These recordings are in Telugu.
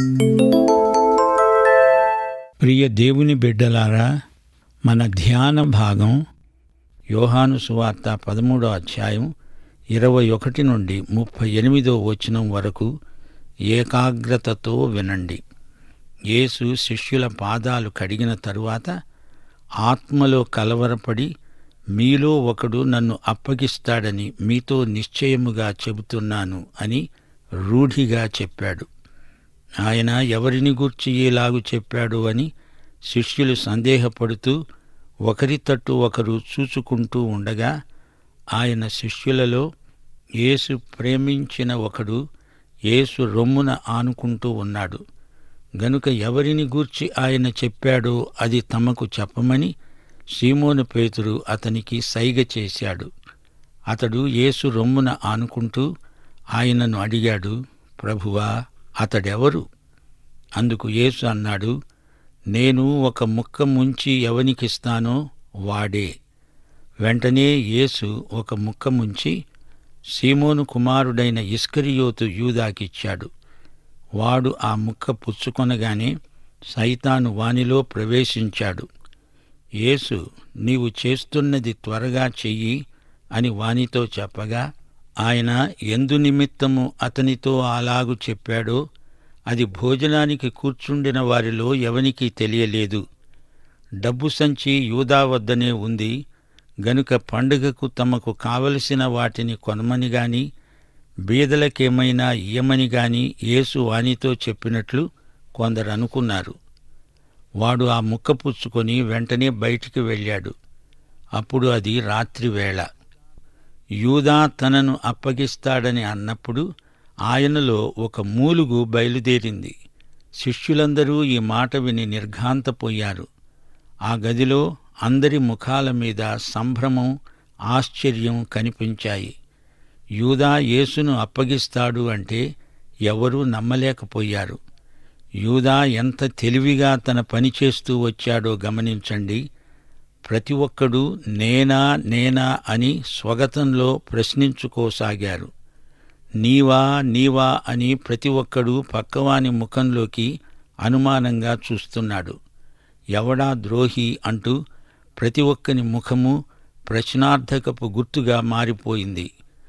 ప్రియ దేవుని బిడ్డలారా మన ధ్యాన భాగం యోహాను సువార్త పదమూడో అధ్యాయం ఇరవై ఒకటి నుండి ముప్పై ఎనిమిదో వచనం వరకు ఏకాగ్రతతో వినండి యేసు శిష్యుల పాదాలు కడిగిన తరువాత ఆత్మలో కలవరపడి మీలో ఒకడు నన్ను అప్పగిస్తాడని మీతో నిశ్చయముగా చెబుతున్నాను అని రూఢిగా చెప్పాడు ఆయన ఎవరిని గూర్చి ఇలాగు చెప్పాడు అని శిష్యులు సందేహపడుతూ ఒకరి తట్టు ఒకరు చూచుకుంటూ ఉండగా ఆయన శిష్యులలో యేసు ప్రేమించిన ఒకడు యేసు రొమ్మున ఆనుకుంటూ ఉన్నాడు గనుక ఎవరిని గూర్చి ఆయన చెప్పాడో అది తమకు చెప్పమని సీమోను పేతురు అతనికి సైగ చేశాడు అతడు యేసు రొమ్మున ఆనుకుంటూ ఆయనను అడిగాడు ప్రభువా అతడెవరు అందుకు యేసు అన్నాడు నేను ఒక ముక్క ముంచి ఎవనికిస్తానో వాడే వెంటనే యేసు ఒక ముక్క ముంచి సీమోను కుమారుడైన ఇస్కరియోతు యూదాకిచ్చాడు వాడు ఆ ముక్క పుచ్చుకొనగానే సైతాను వానిలో ప్రవేశించాడు యేసు నీవు చేస్తున్నది త్వరగా చెయ్యి అని వానితో చెప్పగా ఆయన ఎందు నిమిత్తము అతనితో అలాగు చెప్పాడో అది భోజనానికి కూర్చుండిన వారిలో ఎవనికీ తెలియలేదు డబ్బు సంచి యూదా వద్దనే ఉంది గనుక పండుగకు తమకు కావలసిన వాటిని కొనమని గాని బీదలకేమైనా ఇయ్యమని గాని యేసు వానితో చెప్పినట్లు కొందరు అనుకున్నారు వాడు ఆ ముక్క పుచ్చుకొని వెంటనే బయటికి వెళ్ళాడు అప్పుడు అది రాత్రివేళ యూదా తనను అప్పగిస్తాడని అన్నప్పుడు ఆయనలో ఒక మూలుగు బయలుదేరింది శిష్యులందరూ ఈ మాట విని నిర్ఘాంతపోయారు ఆ గదిలో అందరి ముఖాల మీద సంభ్రమం ఆశ్చర్యం కనిపించాయి యూదా యేసును అప్పగిస్తాడు అంటే ఎవరూ నమ్మలేకపోయారు యూదా ఎంత తెలివిగా తన పని చేస్తూ వచ్చాడో గమనించండి ప్రతి ఒక్కడూ నేనా నేనా అని స్వగతంలో ప్రశ్నించుకోసాగారు నీవా నీవా అని ప్రతి ఒక్కడూ పక్కవాని ముఖంలోకి అనుమానంగా చూస్తున్నాడు ఎవడా ద్రోహి అంటూ ప్రతి ఒక్కని ముఖము ప్రశ్నార్థకపు గుర్తుగా మారిపోయింది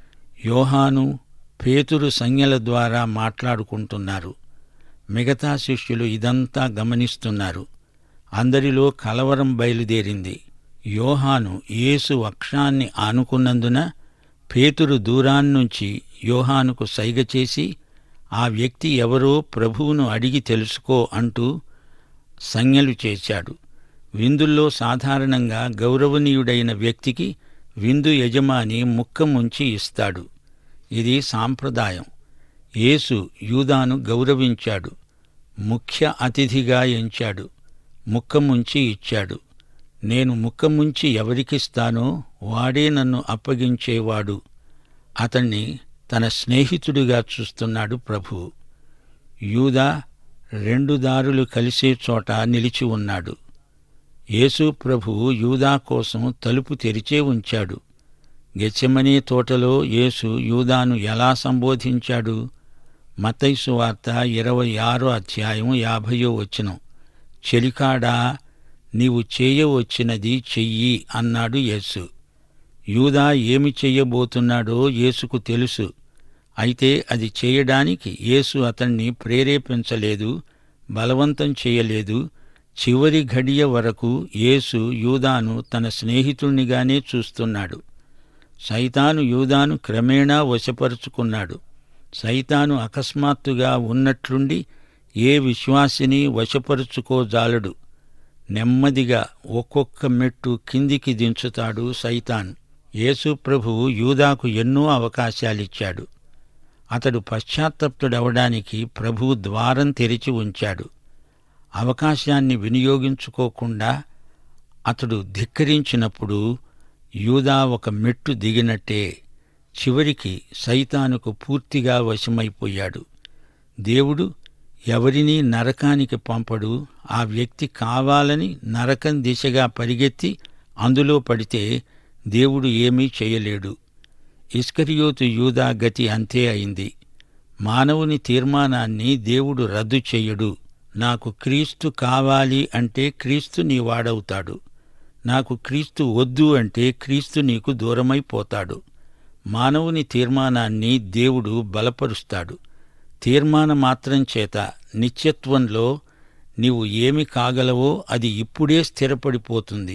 యోహాను పేతురు సంజ్ఞల ద్వారా మాట్లాడుకుంటున్నారు మిగతా శిష్యులు ఇదంతా గమనిస్తున్నారు అందరిలో కలవరం బయలుదేరింది యోహాను యేసు వక్షాన్ని ఆనుకున్నందున పేతురు దూరాన్నుంచి యోహానుకు సైగ చేసి ఆ వ్యక్తి ఎవరో ప్రభువును అడిగి తెలుసుకో అంటూ సంజ్ఞలు చేశాడు విందుల్లో సాధారణంగా గౌరవనీయుడైన వ్యక్తికి విందు యజమాని ముక్క ముంచి ఇస్తాడు ఇది సాంప్రదాయం యేసు యూదాను గౌరవించాడు ముఖ్య అతిథిగా ఎంచాడు ముక్క ముంచి ఇచ్చాడు నేను ముక్క ముంచి ఎవరికిస్తానో వాడే నన్ను అప్పగించేవాడు అతణ్ణి తన స్నేహితుడిగా చూస్తున్నాడు ప్రభువు యూదా రెండు దారులు కలిసే చోట నిలిచి ఉన్నాడు యేసు ప్రభువు యూదా కోసం తలుపు తెరిచే ఉంచాడు గెచ్చమనే తోటలో యేసు యూదాను ఎలా సంబోధించాడు మతైసు వార్త ఇరవై ఆరో అధ్యాయం యాభయో వచనం చెలికాడా నీవు చేయవచ్చినది చెయ్యి అన్నాడు యేసు యూదా ఏమి చెయ్యబోతున్నాడో యేసుకు తెలుసు అయితే అది చేయడానికి యేసు అతన్ని ప్రేరేపించలేదు బలవంతం చేయలేదు చివరి ఘడియ వరకు యేసు యూదాను తన స్నేహితుణ్ణిగానే చూస్తున్నాడు సైతాను యూదాను క్రమేణా వశపరుచుకున్నాడు సైతాను అకస్మాత్తుగా ఉన్నట్లుండి ఏ విశ్వాసిని వశపరుచుకోజాలడు నెమ్మదిగా ఒక్కొక్క మెట్టు కిందికి దించుతాడు సైతాన్ యేసు ప్రభువు యూదాకు ఎన్నో అవకాశాలిచ్చాడు అతడు పశ్చాత్తప్తుడవడానికి ప్రభువు ద్వారం తెరిచి ఉంచాడు అవకాశాన్ని వినియోగించుకోకుండా అతడు ధిక్కరించినప్పుడు యూదా ఒక మెట్టు దిగినట్టే చివరికి సైతానుకు పూర్తిగా వశమైపోయాడు దేవుడు ఎవరినీ నరకానికి పంపడు ఆ వ్యక్తి కావాలని నరకం దిశగా పరిగెత్తి అందులో పడితే దేవుడు ఏమీ చేయలేడు ఇస్కరియోతు యూదా గతి అంతే అయింది మానవుని తీర్మానాన్ని దేవుడు రద్దు చెయ్యడు నాకు క్రీస్తు కావాలి అంటే క్రీస్తు నీ వాడవుతాడు నాకు క్రీస్తు వద్దు అంటే క్రీస్తు నీకు దూరమైపోతాడు మానవుని తీర్మానాన్ని దేవుడు బలపరుస్తాడు తీర్మాన మాత్రం చేత నిత్యత్వంలో నీవు ఏమి కాగలవో అది ఇప్పుడే స్థిరపడిపోతుంది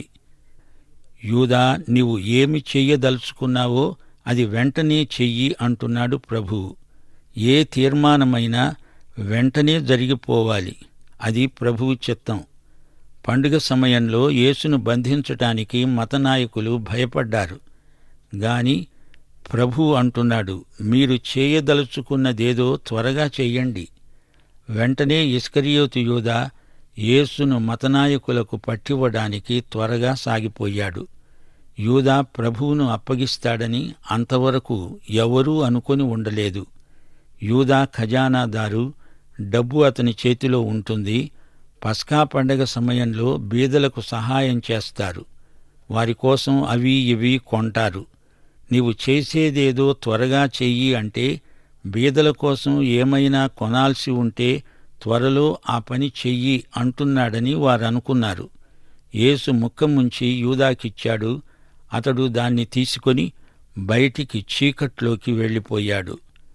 యూదా నీవు ఏమి చెయ్యదలుచుకున్నావో అది వెంటనే చెయ్యి అంటున్నాడు ప్రభువు ఏ తీర్మానమైనా వెంటనే జరిగిపోవాలి అది ప్రభువు చిత్తం పండుగ సమయంలో యేసును బంధించటానికి మతనాయకులు భయపడ్డారు గాని ప్రభు అంటున్నాడు మీరు చేయదలుచుకున్నదేదో త్వరగా చెయ్యండి వెంటనే ఇస్కరియోతు యూదా యేసును మతనాయకులకు పట్టివ్వడానికి త్వరగా సాగిపోయాడు యూదా ప్రభువును అప్పగిస్తాడని అంతవరకు ఎవరూ అనుకొని ఉండలేదు యూదా ఖజానాదారు డబ్బు అతని చేతిలో ఉంటుంది పస్కా పండగ సమయంలో బీదలకు సహాయం చేస్తారు వారి కోసం అవి ఇవి కొంటారు నీవు చేసేదేదో త్వరగా చెయ్యి అంటే బీదల కోసం ఏమైనా కొనాల్సి ఉంటే త్వరలో ఆ పని చెయ్యి అంటున్నాడని వారనుకున్నారు యేసు ముక్కముంచి యూదాకిచ్చాడు అతడు దాన్ని తీసుకొని బయటికి చీకట్లోకి వెళ్ళిపోయాడు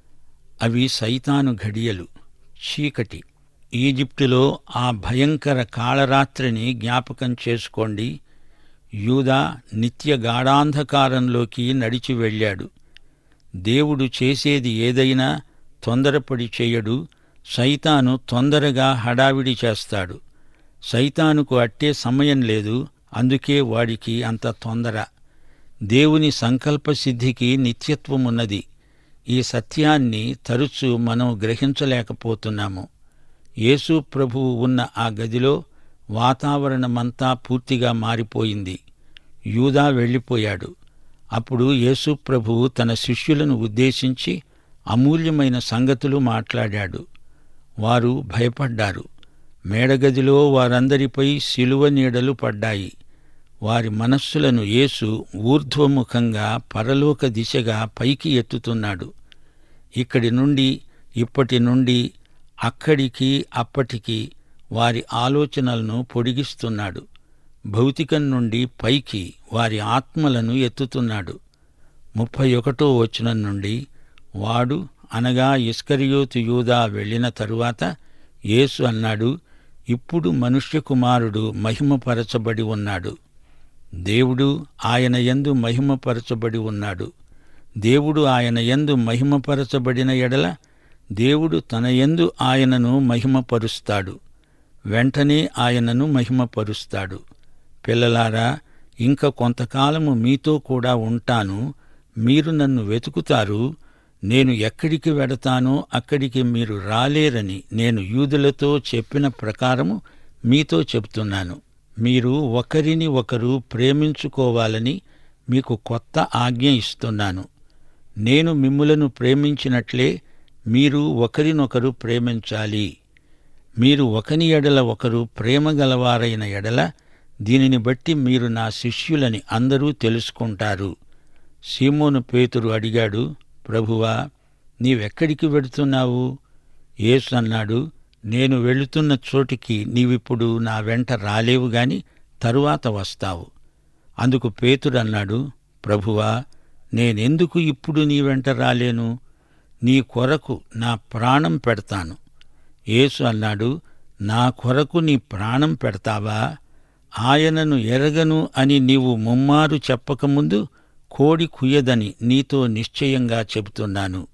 అవి సైతాను ఘడియలు చీకటి ఈజిప్టులో ఆ భయంకర కాళరాత్రిని జ్ఞాపకం చేసుకోండి యూదా నిత్య గాఢాంధకారంలోకి నడిచి వెళ్ళాడు దేవుడు చేసేది ఏదైనా తొందరపడి చేయడు సైతాను తొందరగా హడావిడి చేస్తాడు సైతానుకు అట్టే సమయం లేదు అందుకే వాడికి అంత తొందర దేవుని సంకల్ప సిద్ధికి నిత్యత్వమున్నది ఈ సత్యాన్ని తరచూ మనం గ్రహించలేకపోతున్నాము యేసు ప్రభువు ఉన్న ఆ గదిలో వాతావరణమంతా పూర్తిగా మారిపోయింది యూదా వెళ్ళిపోయాడు అప్పుడు యేసు ప్రభువు తన శిష్యులను ఉద్దేశించి అమూల్యమైన సంగతులు మాట్లాడాడు వారు భయపడ్డారు మేడగదిలో వారందరిపై శిలువ నీడలు పడ్డాయి వారి మనస్సులను యేసు ఊర్ధ్వముఖంగా పరలోక దిశగా పైకి ఎత్తుతున్నాడు ఇక్కడి నుండి ఇప్పటి నుండి అక్కడికి అప్పటికి వారి ఆలోచనలను పొడిగిస్తున్నాడు భౌతికం నుండి పైకి వారి ఆత్మలను ఎత్తుతున్నాడు ముప్పై ఒకటో వచనం నుండి వాడు అనగా ఇస్కరియోతు యూదా వెళ్ళిన తరువాత యేసు అన్నాడు ఇప్పుడు మనుష్య కుమారుడు మహిమపరచబడి ఉన్నాడు దేవుడు ఆయన యందు మహిమపరచబడి ఉన్నాడు దేవుడు ఆయన యందు మహిమపరచబడిన ఎడల దేవుడు తన యందు ఆయనను మహిమపరుస్తాడు వెంటనే ఆయనను మహిమపరుస్తాడు పిల్లలారా ఇంక కొంతకాలము మీతో కూడా ఉంటాను మీరు నన్ను వెతుకుతారు నేను ఎక్కడికి వెడతానో అక్కడికి మీరు రాలేరని నేను యూదులతో చెప్పిన ప్రకారము మీతో చెప్తున్నాను మీరు ఒకరిని ఒకరు ప్రేమించుకోవాలని మీకు కొత్త ఆజ్ఞ ఇస్తున్నాను నేను మిమ్ములను ప్రేమించినట్లే మీరు ఒకరినొకరు ప్రేమించాలి మీరు ఒకని ఎడల ఒకరు ప్రేమ గలవారైన ఎడల దీనిని బట్టి మీరు నా శిష్యులని అందరూ తెలుసుకుంటారు సీమోను పేతురు అడిగాడు ప్రభువా నీవెక్కడికి వెడుతున్నావు యేసు అన్నాడు నేను వెళుతున్న చోటికి నీవిప్పుడు నా వెంట రాలేవు గాని తరువాత వస్తావు అందుకు పేతురన్నాడు ప్రభువా నేనెందుకు ఇప్పుడు నీ వెంట రాలేను నీ కొరకు నా ప్రాణం పెడతాను యేసు అన్నాడు నా కొరకు నీ ప్రాణం పెడతావా ఆయనను ఎరగను అని నీవు ముమ్మారు చెప్పకముందు కోడి కుయ్యదని నీతో నిశ్చయంగా చెబుతున్నాను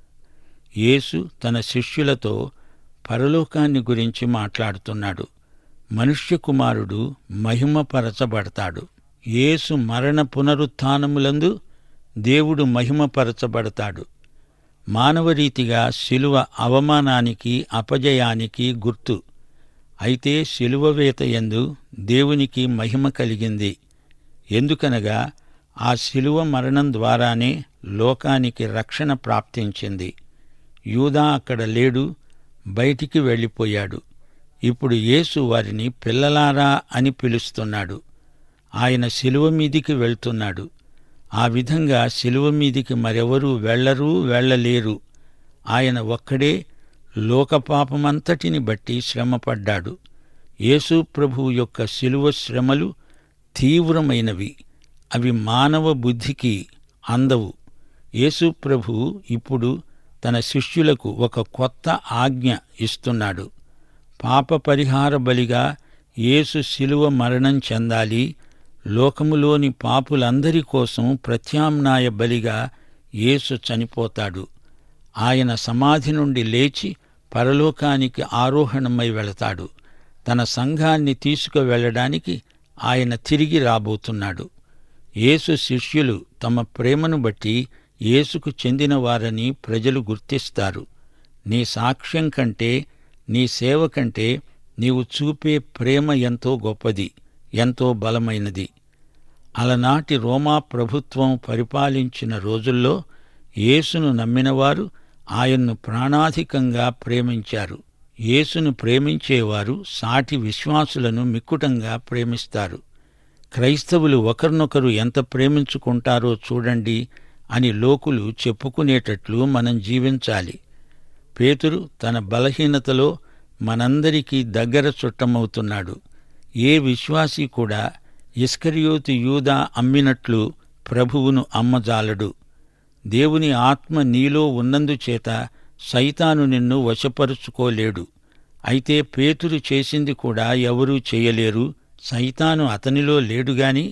యేసు తన శిష్యులతో పరలోకాన్ని గురించి మాట్లాడుతున్నాడు మనుష్య కుమారుడు మహిమపరచబడతాడు యేసు మరణ పునరుత్థానములందు దేవుడు మహిమపరచబడతాడు మానవరీతిగా శిలువ అవమానానికి అపజయానికి గుర్తు అయితే శిలువ వేత యందు దేవునికి మహిమ కలిగింది ఎందుకనగా ఆ శిలువ మరణం ద్వారానే లోకానికి రక్షణ ప్రాప్తించింది యూదా అక్కడ లేడు బయటికి వెళ్ళిపోయాడు ఇప్పుడు యేసు వారిని పిల్లలారా అని పిలుస్తున్నాడు ఆయన శిలువ మీదికి వెళ్తున్నాడు ఆ విధంగా శిలువ మీదికి మరెవరూ వెళ్ళరు వెళ్ళలేరు ఆయన ఒక్కడే లోకపాపమంతటిని బట్టి శ్రమపడ్డాడు యేసు ప్రభువు యొక్క శిలువ శ్రమలు తీవ్రమైనవి అవి మానవ బుద్ధికి అందవు యేసు ప్రభు ఇప్పుడు తన శిష్యులకు ఒక కొత్త ఆజ్ఞ ఇస్తున్నాడు పాప పరిహార బలిగా యేసు శిలువ మరణం చెందాలి లోకములోని పాపులందరి కోసం ప్రత్యామ్నాయ బలిగా యేసు చనిపోతాడు ఆయన సమాధి నుండి లేచి పరలోకానికి ఆరోహణమై వెళతాడు తన సంఘాన్ని తీసుకువెళ్ళడానికి ఆయన తిరిగి రాబోతున్నాడు యేసు శిష్యులు తమ ప్రేమను బట్టి యేసుకు చెందినవారని ప్రజలు గుర్తిస్తారు నీ సాక్ష్యం కంటే నీ సేవ కంటే నీవు చూపే ప్రేమ ఎంతో గొప్పది ఎంతో బలమైనది అలనాటి రోమా ప్రభుత్వం పరిపాలించిన రోజుల్లో యేసును నమ్మినవారు ఆయన్ను ప్రాణాధికంగా ప్రేమించారు యేసును ప్రేమించేవారు సాటి విశ్వాసులను మిక్కుటంగా ప్రేమిస్తారు క్రైస్తవులు ఒకరినొకరు ఎంత ప్రేమించుకుంటారో చూడండి అని లోకులు చెప్పుకునేటట్లు మనం జీవించాలి పేతురు తన బలహీనతలో మనందరికీ దగ్గర చుట్టమవుతున్నాడు ఏ విశ్వాసి కూడా ఇస్కరియోతు యూదా అమ్మినట్లు ప్రభువును అమ్మజాలడు దేవుని ఆత్మ నీలో ఉన్నందుచేత సైతాను నిన్ను వశపరుచుకోలేడు అయితే పేతురు చేసింది కూడా ఎవరూ చేయలేరు సైతాను అతనిలో లేడుగాని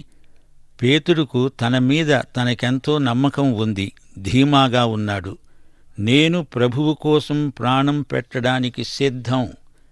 పేతురుకు తన మీద తనకెంతో నమ్మకం ఉంది ధీమాగా ఉన్నాడు నేను ప్రభువు కోసం ప్రాణం పెట్టడానికి సిద్ధం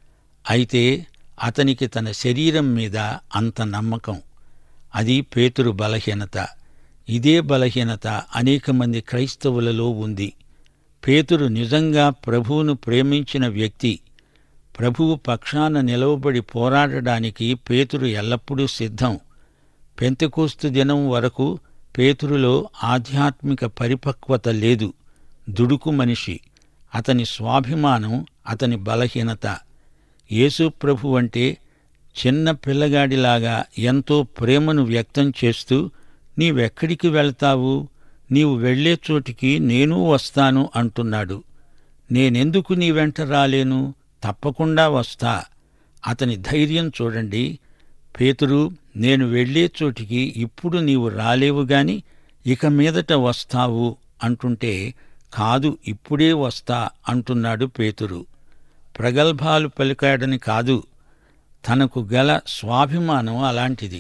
అయితే అతనికి తన శరీరం మీద అంత నమ్మకం అది పేతురు బలహీనత ఇదే బలహీనత అనేక మంది క్రైస్తవులలో ఉంది పేతురు నిజంగా ప్రభువును ప్రేమించిన వ్యక్తి ప్రభువు పక్షాన నిలవబడి పోరాడడానికి పేతురు ఎల్లప్పుడూ సిద్ధం పెంతెకోస్తు దినం వరకు పేతురులో ఆధ్యాత్మిక పరిపక్వత లేదు దుడుకు మనిషి అతని స్వాభిమానం అతని బలహీనత యేసు ప్రభు అంటే చిన్న పిల్లగాడిలాగా ఎంతో ప్రేమను వ్యక్తం చేస్తూ నీవెక్కడికి వెళ్తావు నీవు వెళ్లే చోటికి నేను వస్తాను అంటున్నాడు నేనెందుకు నీ వెంట రాలేను తప్పకుండా వస్తా అతని ధైర్యం చూడండి పేతురు నేను వెళ్లే చోటికి ఇప్పుడు నీవు రాలేవు గాని ఇక మీదట వస్తావు అంటుంటే కాదు ఇప్పుడే వస్తా అంటున్నాడు పేతురు ప్రగల్భాలు పలికాడని కాదు తనకు గల స్వాభిమానం అలాంటిది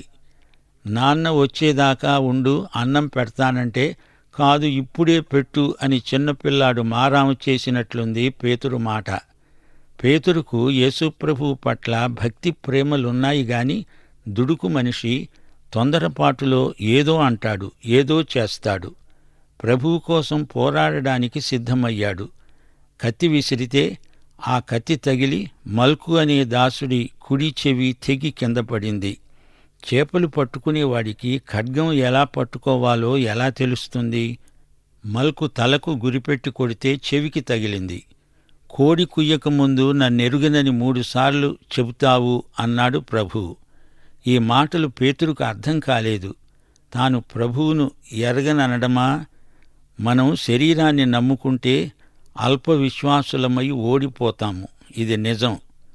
నాన్న వచ్చేదాకా ఉండు అన్నం పెడతానంటే కాదు ఇప్పుడే పెట్టు అని చిన్నపిల్లాడు మారాము చేసినట్లుంది పేతురు మాట పేతురుకు యేసుప్రభువు పట్ల భక్తి ప్రేమలున్నాయి గాని దుడుకు మనిషి తొందరపాటులో ఏదో అంటాడు ఏదో చేస్తాడు ప్రభువు కోసం పోరాడడానికి సిద్ధమయ్యాడు కత్తి విసిరితే ఆ కత్తి తగిలి మల్కు అనే దాసుడి కుడి చెవి తెగి కింద పడింది చేపలు పట్టుకునేవాడికి ఖడ్గం ఎలా పట్టుకోవాలో ఎలా తెలుస్తుంది మల్కు తలకు గురిపెట్టి కొడితే చెవికి తగిలింది కోడి కుయ్యక ముందు నన్నెరుగనని మూడుసార్లు చెబుతావు అన్నాడు ప్రభువు ఈ మాటలు పేతురుకు అర్థం కాలేదు తాను ప్రభువును ఎరగననడమా మనం శరీరాన్ని నమ్ముకుంటే అల్ప విశ్వాసులమై ఓడిపోతాము ఇది నిజం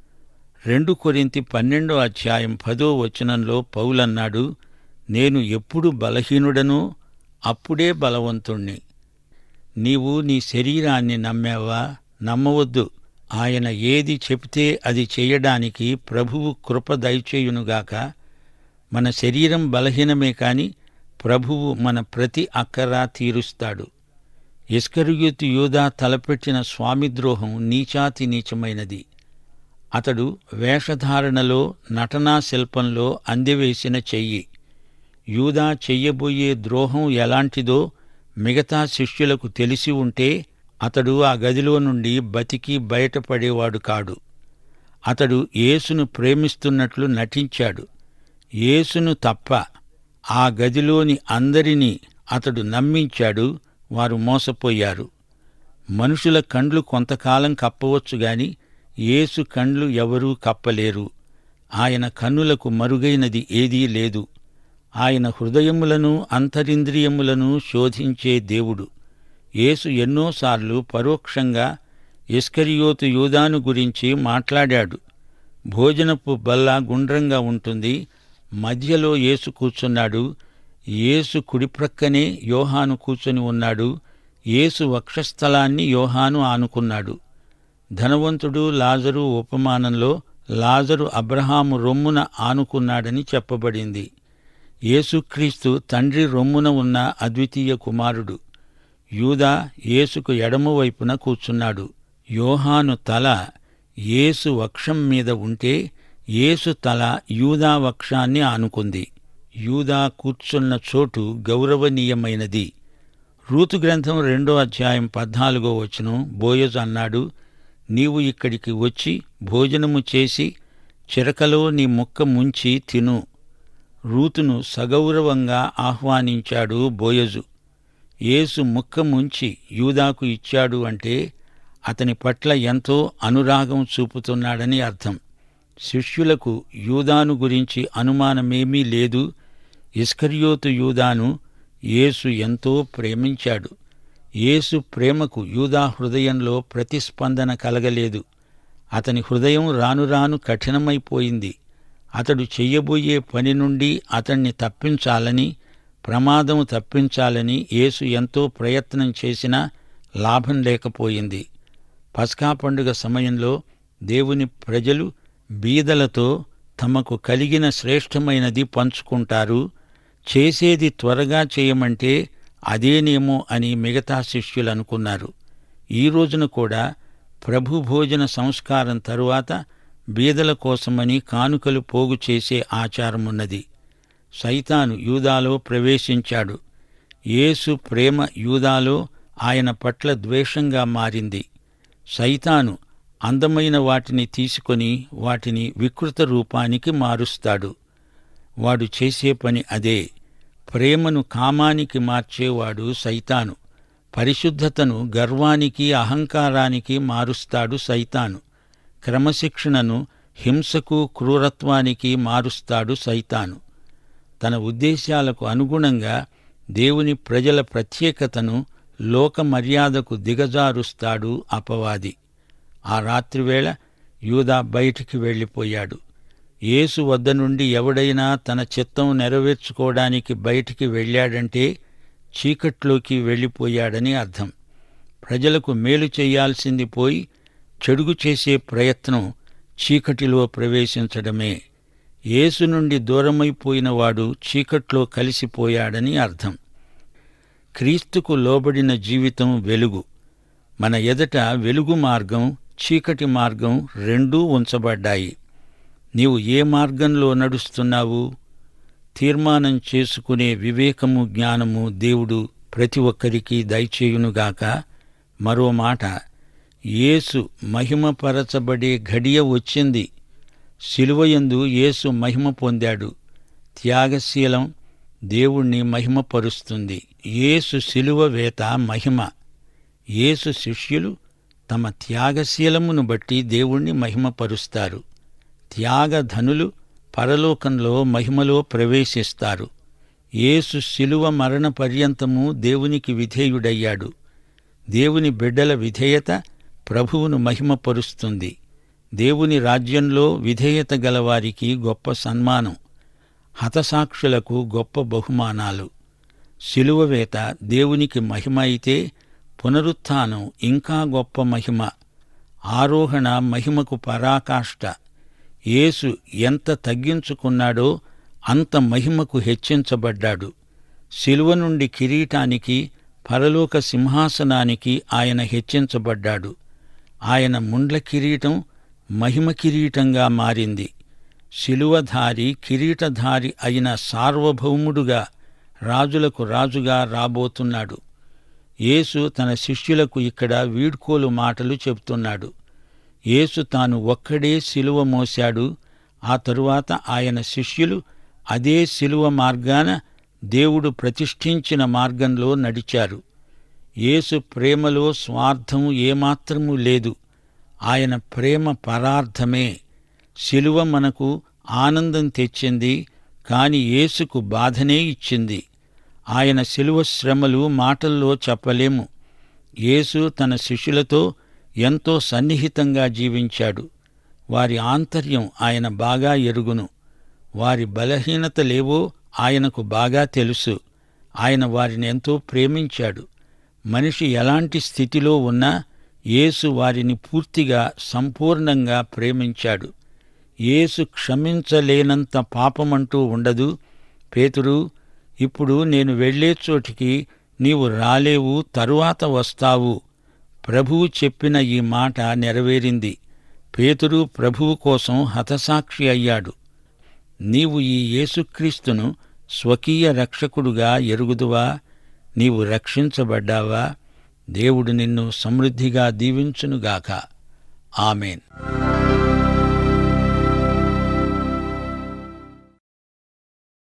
రెండు కొరింతి పన్నెండో అధ్యాయం పదో వచనంలో పౌలన్నాడు నేను ఎప్పుడు బలహీనుడనో అప్పుడే బలవంతుణ్ణి నీవు నీ శరీరాన్ని నమ్మావా నమ్మవద్దు ఆయన ఏది చెబితే అది చేయడానికి ప్రభువు కృప దయచేయునుగాక మన శరీరం బలహీనమే కాని ప్రభువు మన ప్రతి అక్కరా తీరుస్తాడు ఇస్కరియుతు యూదా తలపెట్టిన స్వామిద్రోహం నీచాతి నీచమైనది అతడు వేషధారణలో నటనా శిల్పంలో అందెవేసిన చెయ్యి యూదా చెయ్యబోయే ద్రోహం ఎలాంటిదో మిగతా శిష్యులకు తెలిసి ఉంటే అతడు ఆ గదిలో నుండి బతికి బయటపడేవాడు కాడు అతడు యేసును ప్రేమిస్తున్నట్లు నటించాడు యేసును తప్ప ఆ గదిలోని అందరినీ అతడు నమ్మించాడు వారు మోసపోయారు మనుషుల కండ్లు కొంతకాలం కప్పవచ్చు గాని యేసు కండ్లు ఎవరూ కప్పలేరు ఆయన కన్నులకు మరుగైనది ఏదీ లేదు ఆయన హృదయములను అంతరింద్రియములను శోధించే దేవుడు యేసు ఎన్నోసార్లు పరోక్షంగా ఇస్కరియోతు యూదాను గురించి మాట్లాడాడు భోజనపు బల్ల గుండ్రంగా ఉంటుంది మధ్యలో యేసు కూర్చున్నాడు యేసు కుడిప్రక్కనే యోహాను కూర్చొని ఉన్నాడు యేసు వక్షస్థలాన్ని యోహాను ఆనుకున్నాడు ధనవంతుడు లాజరు ఉపమానంలో లాజరు అబ్రహాము రొమ్మున ఆనుకున్నాడని చెప్పబడింది యేసుక్రీస్తు తండ్రి రొమ్మున ఉన్న అద్వితీయ కుమారుడు యూదా యేసుకు ఎడమ వైపున కూర్చున్నాడు యోహాను తల యేసు వక్షం మీద ఉంటే యేసు తల యూదా వక్షాన్ని ఆనుకుంది యూదా కూర్చున్న చోటు గౌరవనీయమైనది రూతు గ్రంథం రెండో అధ్యాయం పద్నాలుగో వచనం బోయజు అన్నాడు నీవు ఇక్కడికి వచ్చి భోజనము చేసి చిరకలో నీ ముక్క ముంచి తిను రూతును సగౌరవంగా ఆహ్వానించాడు బోయజు యేసు ముక్క ముంచి యూదాకు ఇచ్చాడు అంటే అతని పట్ల ఎంతో అనురాగం చూపుతున్నాడని అర్థం శిష్యులకు యూదాను గురించి అనుమానమేమీ లేదు ఇస్కరియోతు యూదాను యేసు ఎంతో ప్రేమించాడు యేసు ప్రేమకు యూదా హృదయంలో ప్రతిస్పందన కలగలేదు అతని హృదయం రాను రాను కఠినమైపోయింది అతడు చెయ్యబోయే పని నుండి అతణ్ణి తప్పించాలని ప్రమాదం తప్పించాలని యేసు ఎంతో ప్రయత్నం చేసినా లాభం లేకపోయింది పస్కా పండుగ సమయంలో దేవుని ప్రజలు బీదలతో తమకు కలిగిన శ్రేష్టమైనది పంచుకుంటారు చేసేది త్వరగా చేయమంటే అదేనేమో అని మిగతా శిష్యులు అనుకున్నారు ఈ రోజున కూడా ప్రభు భోజన సంస్కారం తరువాత బీదల కోసమని కానుకలు పోగు చేసే ఆచారమున్నది సైతాను యూదాలో ప్రవేశించాడు యేసు ప్రేమ యూదాలో ఆయన పట్ల ద్వేషంగా మారింది సైతాను అందమైన వాటిని తీసుకొని వాటిని వికృత రూపానికి మారుస్తాడు వాడు చేసే పని అదే ప్రేమను కామానికి మార్చేవాడు సైతాను పరిశుద్ధతను గర్వానికి అహంకారానికి మారుస్తాడు సైతాను క్రమశిక్షణను హింసకు క్రూరత్వానికి మారుస్తాడు సైతాను తన ఉద్దేశాలకు అనుగుణంగా దేవుని ప్రజల ప్రత్యేకతను లోక మర్యాదకు దిగజారుస్తాడు అపవాది ఆ రాత్రివేళ యూదా బయటికి వెళ్ళిపోయాడు యేసు వద్ద నుండి ఎవడైనా తన చిత్తం నెరవేర్చుకోవడానికి బయటికి వెళ్ళాడంటే చీకట్లోకి వెళ్ళిపోయాడని అర్థం ప్రజలకు మేలు చేయాల్సింది పోయి చెడుగు చేసే ప్రయత్నం చీకటిలో ప్రవేశించడమే యేసు నుండి దూరమైపోయిన వాడు చీకట్లో కలిసిపోయాడని అర్థం క్రీస్తుకు లోబడిన జీవితం వెలుగు మన ఎదట వెలుగు మార్గం చీకటి మార్గం రెండూ ఉంచబడ్డాయి నీవు ఏ మార్గంలో నడుస్తున్నావు తీర్మానం చేసుకునే వివేకము జ్ఞానము దేవుడు ప్రతి ఒక్కరికి దయచేయునుగాక మరో మాట యేసు మహిమపరచబడే ఘడియ వచ్చింది శిలువయందు యేసు మహిమ పొందాడు త్యాగశీలం దేవుణ్ణి మహిమపరుస్తుంది యేసు శిలువ వేత మహిమ యేసు శిష్యులు తమ త్యాగశీలమును బట్టి దేవుణ్ణి మహిమపరుస్తారు త్యాగధనులు పరలోకంలో మహిమలో ప్రవేశిస్తారు యేసు శిలువ మరణ పర్యంతము దేవునికి విధేయుడయ్యాడు దేవుని బిడ్డల విధేయత ప్రభువును మహిమపరుస్తుంది దేవుని రాజ్యంలో విధేయత గలవారికి గొప్ప సన్మానం హతసాక్షులకు గొప్ప బహుమానాలు శిలువవేత దేవునికి మహిమ అయితే పునరుత్థానం ఇంకా గొప్ప మహిమ ఆరోహణ మహిమకు పరాకాష్ట యేసు ఎంత తగ్గించుకున్నాడో అంత మహిమకు హెచ్చించబడ్డాడు శిలువ నుండి కిరీటానికి పరలోక సింహాసనానికి ఆయన హెచ్చించబడ్డాడు ఆయన ముండ్ల కిరీటం మహిమ కిరీటంగా మారింది శిలువధారి కిరీటధారి అయిన సార్వభౌముడుగా రాజులకు రాజుగా రాబోతున్నాడు యేసు తన శిష్యులకు ఇక్కడ వీడ్కోలు మాటలు చెబుతున్నాడు యేసు తాను ఒక్కడే శిలువ మోశాడు ఆ తరువాత ఆయన శిష్యులు అదే శిలువ మార్గాన దేవుడు ప్రతిష్ఠించిన మార్గంలో నడిచారు యేసు ప్రేమలో స్వార్థం ఏమాత్రమూ లేదు ఆయన ప్రేమ పరార్థమే శిలువ మనకు ఆనందం తెచ్చింది కాని యేసుకు బాధనే ఇచ్చింది ఆయన శిలువ శ్రమలు మాటల్లో చెప్పలేము యేసు తన శిష్యులతో ఎంతో సన్నిహితంగా జీవించాడు వారి ఆంతర్యం ఆయన బాగా ఎరుగును వారి బలహీనతలేవో ఆయనకు బాగా తెలుసు ఆయన వారిని ఎంతో ప్రేమించాడు మనిషి ఎలాంటి స్థితిలో ఉన్నా యేసు వారిని పూర్తిగా సంపూర్ణంగా ప్రేమించాడు యేసు క్షమించలేనంత పాపమంటూ ఉండదు పేతురు ఇప్పుడు నేను వెళ్లే చోటికి నీవు రాలేవు తరువాత వస్తావు ప్రభువు చెప్పిన ఈ మాట నెరవేరింది పేతురు ప్రభువు కోసం హతసాక్షి అయ్యాడు నీవు ఈ యేసుక్రీస్తును స్వకీయ రక్షకుడుగా ఎరుగుదువా నీవు రక్షించబడ్డావా దేవుడు నిన్ను సమృద్ధిగా దీవించునుగాక ఆమెన్